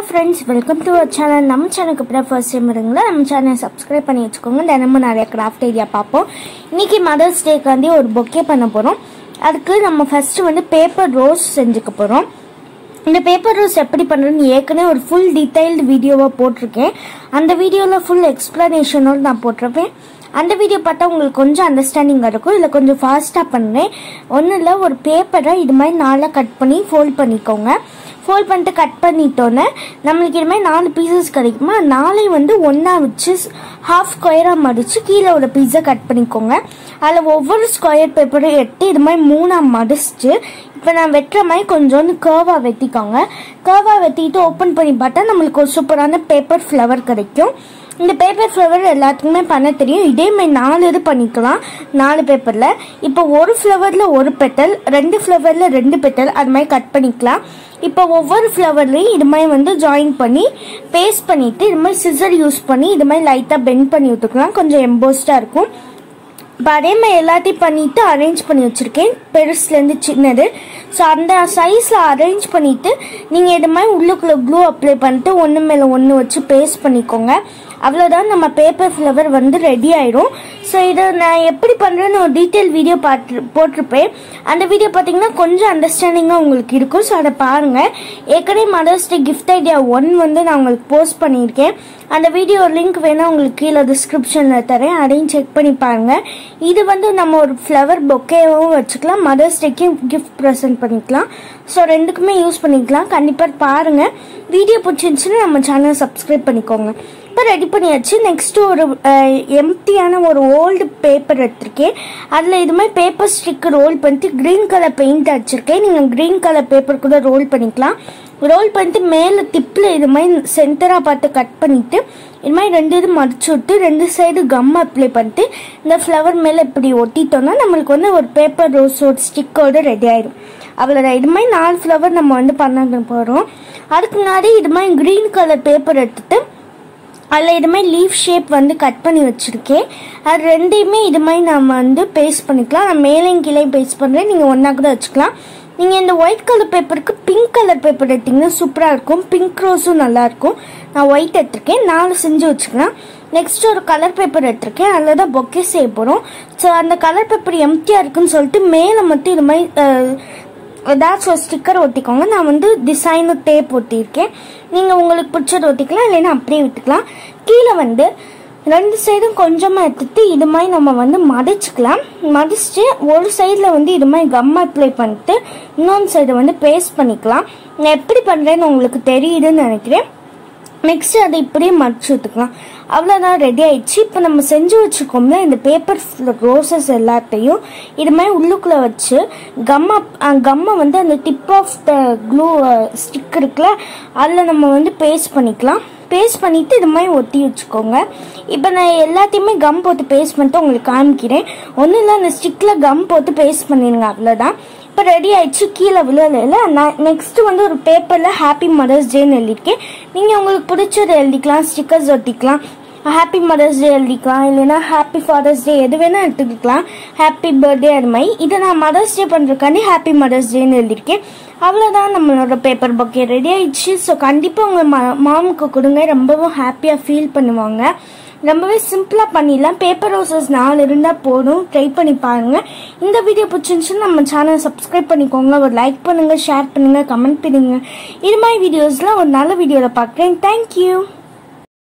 friends welcome to our channel நம்ம சேனலுக்கு அப்புறம் ஃபர்ஸ்ட் டைம் இருங்களா நம்ம சேனலை சப்ஸ்கிரைப் பண்ணி வச்சுக்கோங்க தினமும் நிறைய கிராஃப்ட் ஐடியா பார்ப்போம் இன்னைக்கு மதர்ஸ் டேக்காண்டி ஒரு பொக்கே பண்ண போகிறோம் அதுக்கு நம்ம ஃபர்ஸ்ட் வந்து பேப்பர் ரோஸ் செஞ்சுக்க போகிறோம் இந்த பேப்பர் ரோஸ் எப்படி பண்ணுறதுன்னு ஏற்கனவே ஒரு ஃபுல் டீடைல்டு வீடியோவாக போட்டிருக்கேன் அந்த வீடியோவில் ஃபுல் எக்ஸ்ப்ளனேஷனோடு நான் போட்டிருப்பேன் அந்த வீடியோ பார்த்தா உங்களுக்கு கொஞ்சம் அண்டர்ஸ்டாண்டிங் இருக்கும் இல்லை கொஞ்சம் ஃபாஸ்ட்டாக பண்ணுறேன் ஒன்றும் இல்லை ஒரு பேப்பரை இது மாதிரி நாளாக கட் பண்ணி ஃபோல்ட் பண்ணிக்கோங்க ஃபோல்ட் பண்ணிட்டு கட் பண்ணிட்டோன்னே நம்மளுக்கு இது மாதிரி நாலு பீசஸ் கிடைக்குமா நாளை வந்து ஒன்றா வச்சு ஹாஃப் ஸ்கொயராக மடித்து கீழே ஒரு பீஸை கட் பண்ணிக்கோங்க அதில் ஒவ்வொரு ஸ்கொயர் பேப்பரும் எடுத்து இது மாதிரி மூணாக மடிச்சிட்டு இப்போ நான் வெட்டுற மாதிரி கொஞ்சோண்டு கேர்வாக வெட்டிக்கோங்க கேர்வாக வெட்டிட்டு ஓப்பன் பண்ணி பார்த்தா நம்மளுக்கு ஒரு சூப்பரான பேப்பர் ஃப்ளவர் கிடைக்கும் இந்த பேப்பர் ஃப்ளவர் எல்லாத்துக்குமே பண்ண தெரியும் இதே மாதிரி நாலு இது பண்ணிக்கலாம் நாலு பேப்பரில் இப்போ ஒரு ஃப்ளவரில் ஒரு பெட்டல் ரெண்டு ஃப்ளவரில் ரெண்டு பெட்டல் அது மாதிரி கட் பண்ணிக்கலாம் இப்போ ஒவ்வொரு ஃப்ளவர்லையும் இது மாதிரி வந்து ஜாயின் பண்ணி பேஸ்ட் பண்ணிவிட்டு இது மாதிரி சிசர் யூஸ் பண்ணி இது மாதிரி லைட்டாக பெண்ட் பண்ணி விட்டுக்கலாம் கொஞ்சம் எம்போஸ்டாக இருக்கும் இப்போ அதே மாதிரி எல்லாத்தையும் பண்ணிட்டு அரேஞ்ச் பண்ணி வச்சுருக்கேன் பெருசுலேருந்து சின்னது ஸோ அந்த சைஸில் அரேஞ்ச் பண்ணிவிட்டு நீங்கள் இது மாதிரி உள்ளுக்குள்ளே க்ளூ அப்ளை பண்ணிட்டு ஒன்று மேலே ஒன்று வச்சு பேஸ்ட் பண்ணிக்கோங்க அவ்வளோதான் நம்ம பேப்பர் ஃப்ளவர் வந்து ரெடி ஆயிடும் ஸோ இதை நான் எப்படி பண்ணுறேன்னு ஒரு டீட்டெயில் வீடியோ பார்த்து போட்டிருப்பேன் அந்த வீடியோ பார்த்தீங்கன்னா கொஞ்சம் அண்டர்ஸ்டாண்டிங்காக உங்களுக்கு இருக்கும் ஸோ அதை பாருங்கள் ஏற்கனவே Mother's Day gift idea one வந்து நான் உங்களுக்கு போஸ்ட் பண்ணியிருக்கேன் அந்த வீடியோ லிங்க் வேணால் உங்களுக்கு கீழே டிஸ்கிரிப்ஷனில் தரேன் அதையும் செக் பண்ணி பாருங்கள் இது வந்து நம்ம ஒரு ஃப்ளவர் பொக்கேவும் வச்சுக்கலாம் மதர்ஸ் டேக்கும் கிஃப்ட் ப்ரெசென்ட் பண்ணிக்கலாம் ஸோ ரெண்டுக்குமே யூஸ் பண்ணிக்கலாம் கண்டிப்பாக பாருங்கள் வீடியோ பிடிச்சிருந்துச்சுன்னா நம்ம சேனலை சப்ஸ்கிரைப் பண்ணிக்கோங்க இப்போ ரெடி பண்ணியாச்சு நெக்ஸ்ட்டு ஒரு எம்டியான ஒரு ஓல்டு பேப்பர் எடுத்திருக்கேன் அதில் இது மாதிரி பேப்பர் ஸ்டிக்கு ரோல் பண்ணிட்டு க்ரீன் கலர் பெயிண்ட் அடிச்சிருக்கேன் நீங்கள் க்ரீன் கலர் பேப்பர் கூட ரோல் பண்ணிக்கலாம் ரோல் பண்ணிட்டு மேலே டிப்பில் இது மாதிரி சென்டராக பார்த்து கட் பண்ணிவிட்டு இது மாதிரி ரெண்டு இது மடிச்சு விட்டு ரெண்டு சைடு கம் அப்ளை பண்ணிட்டு இந்த ஃப்ளவர் மேலே இப்படி ஒட்டிட்டோம்னா நம்மளுக்கு வந்து ஒரு பேப்பர் ரோஸ் ஒரு ஸ்டிக்கோடு ரெடி ஆயிடும் அவ்வளோதான் இது மாதிரி நாலு ஃப்ளவர் நம்ம வந்து பண்ண போகிறோம் அதுக்கு முன்னாடி இது மாதிரி க்ரீன் கலர் பேப்பர் எடுத்துட்டு அதில் இது மாதிரி லீஃப் ஷேப் வந்து கட் பண்ணி வச்சுருக்கேன் அது ரெண்டையுமே இது மாதிரி நம்ம வந்து பேஸ்ட் பண்ணிக்கலாம் நான் மேலேயும் கீழே பேஸ்ட் பண்ணுறேன் நீங்கள் ஒன்றா கூட வச்சுக்கலாம் நீங்கள் இந்த ஒயிட் கலர் பேப்பருக்கு பிங்க் கலர் பேப்பர் எடுத்திங்கன்னா சூப்பராக இருக்கும் பிங்க் ரோஸும் நல்லாயிருக்கும் நான் ஒயிட் எடுத்திருக்கேன் நாலு செஞ்சு வச்சுக்கலாம் நெக்ஸ்ட் ஒரு கலர் பேப்பர் எடுத்திருக்கேன் அதில் தான் பொக்கே செய்ய போகிறோம் ஸோ அந்த கலர் பேப்பர் எம்டியாக இருக்குன்னு சொல்லிட்டு மேலே மட்டும் இது மாதிரி ஏதாச்சும் ஒரு ஸ்டிக்கர் ஒட்டிக்கோங்க நான் வந்து டிசைனு டேப் ஒட்டியிருக்கேன் நீங்கள் உங்களுக்கு பிடிச்சது ஒட்டிக்கலாம் இல்லைன்னா அப்படியே விட்டுக்கலாம் கீழே வந்து ரெண்டு சைடும் கொஞ்சமாக எடுத்துட்டு இது மாதிரி நம்ம வந்து மடிச்சுக்கலாம் மடிச்சுட்டு ஒரு சைடில் வந்து இது மாதிரி கம் அப்ளை பண்ணிட்டு இன்னொன்று சைடை வந்து பேஸ்ட் பண்ணிக்கலாம் நான் எப்படி பண்ணுறேன்னு உங்களுக்கு தெரியுதுன்னு நினைக்கிறேன் நெக்ஸ்ட் அதை இப்படியே மடிச்சு விட்டுக்கலாம் அவ்வளோதான் ரெடி ஆயிடுச்சு இப்போ நம்ம செஞ்சு வச்சுருக்கோம்ல இந்த பேப்பர் ரோசஸ் எல்லாத்தையும் இது மாதிரி உள்ளுக்குள்ளே வச்சு கம்மா கம்மை வந்து அந்த tip of the glue stick இருக்குல்ல அதில் நம்ம வந்து பேஸ்ட் பண்ணிக்கலாம் பேஸ்ட் பண்ணிவிட்டு இது மாதிரி ஒட்டி வச்சுக்கோங்க இப்போ நான் எல்லாத்தையுமே கம் போட்டு பேஸ்ட் பண்ணிட்டு உங்களுக்கு காமிக்கிறேன் ஒன்றும் இல்லை அந்த ஸ்டிக்கில் கம் போட்டு பேஸ்ட் பண்ணிடுங்க அவ்வளோதான் இப்போ ரெடி ஆயிடுச்சு கீழே விழல நான் நெக்ஸ்ட்டு வந்து ஒரு பேப்பரில் ஹாப்பி மதர்ஸ் டேன்னு எழுதியிருக்கேன் நீங்கள் உங்களுக்கு பிடிச்சதை எழுதிக்கலாம் ஸ்டிக்கர்ஸ் ஒட்டிக்கலாம் ஹாப்பி மதர்ஸ் டே எழுதிக்கலாம் இல்லைன்னா ஹாப்பி ஃபாதர்ஸ் டே எது வேணால் எடுத்துக்கலாம் ஹாப்பி பர்த்டே அது மாதிரி இதை நான் மதர்ஸ் டே பண்ணுறக்காண்டி ஹாப்பி மதர்ஸ் டேன்னு எழுதியிருக்கேன் அவ்வளோதான் நம்மளோட பேப்பர் பக்கே ரெடி ஆயிடுச்சு ஸோ கண்டிப்பாக உங்கள் மா மாமுக்கு கொடுங்க ரொம்பவும் ஹாப்பியாக ஃபீல் பண்ணுவாங்க ரொம்பவே சிம்பிளாக பண்ணிடலாம் பேப்பர் ரோசஸ் நாலு இருந்தால் போதும் ட்ரை பண்ணி பாருங்கள் இந்த வீடியோ பிடிச்சிருந்துச்சுன்னா நம்ம சேனலை சப்ஸ்கிரைப் பண்ணிக்கோங்க ஒரு லைக் பண்ணுங்கள் ஷேர் பண்ணுங்கள் கமெண்ட் பண்ணுங்கள் இது மாதிரி வீடியோஸ்லாம் ஒரு நல்ல வீடியோவில் பார்க்குறேன் தேங்க்யூ